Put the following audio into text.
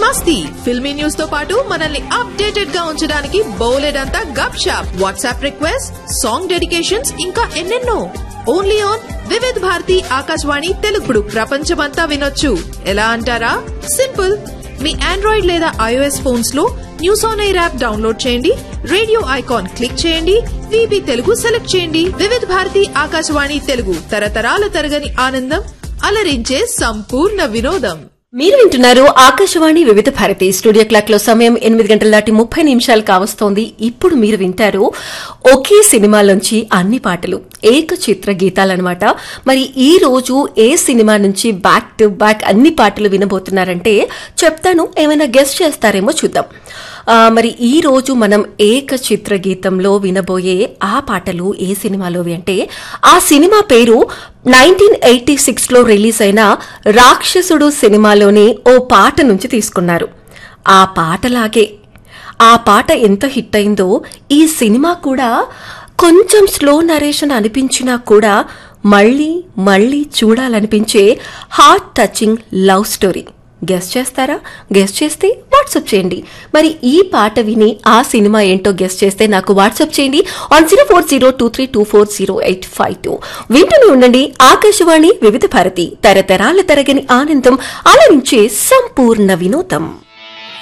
మస్తీ ఫిల్మీ న్యూస్ తో పాటు మనల్ని అప్డేటెడ్ గా ఉంచడానికి బోలెడంతా గప్ షాప్ వాట్సాప్ రిక్వెస్ట్ సాంగ్ డెడికేషన్స్ ఇంకా ఎన్నెన్నో ఓన్లీ ఆన్ వివిధ్ భారతి ఆకాశవాణి తెలుగుడు ప్రపంచమంతా వినొచ్చు ఎలా అంటారా సింపుల్ మీ ఆండ్రాయిడ్ లేదా ఐఓఎస్ ఫోన్స్ లో news on air app download చేయండి రేడియో ఐకాన్ క్లిక్ చేయండి విబి తెలుగు సెలెక్ట్ చేయండి వివిధ భారతి ఆకాశవాణి తెలుగు తరతరాల తరగని ఆనందం అలరించే సంపూర్ణ వినోదం మీరు వింటున్నారు ఆకాశవాణి వివిధ భారతి స్టూడియో క్లాక్ లో సమయం ఎనిమిది గంటల దాటి ముప్పై నిమిషాలు కావస్తోంది ఇప్పుడు మీరు వింటారు ఒకే సినిమాలోంచి అన్ని పాటలు ఏక చిత్ర గీతాలన్నమాట మరి ఈ రోజు ఏ సినిమా నుంచి బ్యాక్ టు బ్యాక్ అన్ని పాటలు వినబోతున్నారంటే చెప్తాను ఏమైనా గెస్ట్ చేస్తారేమో చూద్దాం ఆ, మరి ఈ రోజు మనం ఏక చిత్ర గీతంలో వినబోయే ఆ పాటలు ఏ సినిమాలోవి అంటే ఆ సినిమా పేరు నైన్టీన్ ఎయిటీ సిక్స్ లో రిలీజ్ అయిన రాక్షసుడు సినిమాలోని ఓ పాట నుంచి తీసుకున్నారు ఆ పాటలాగే ఆ పాట ఎంత హిట్ అయిందో ఈ సినిమా కూడా కొంచెం స్లో నరేషన్ అనిపించినా కూడా మళ్ళీ మళ్ళీ చూడాలనిపించే heart touching love story guess చేస్తారా గెస్ట్ చేస్తే వాట్సాప్ చేయండి మరి ఈ పాట విని ఆ సినిమా ఏంటో గెస్ట్ చేస్తే నాకు వాట్సాప్ చేయండి on zero four zero two three two four zero eight five two వింటూనే ఉండండి ఆకాశవాణి వివిధ భారతి తరతరాల తరగని ఆనందం అలరించే సంపూర్ణ వినోదం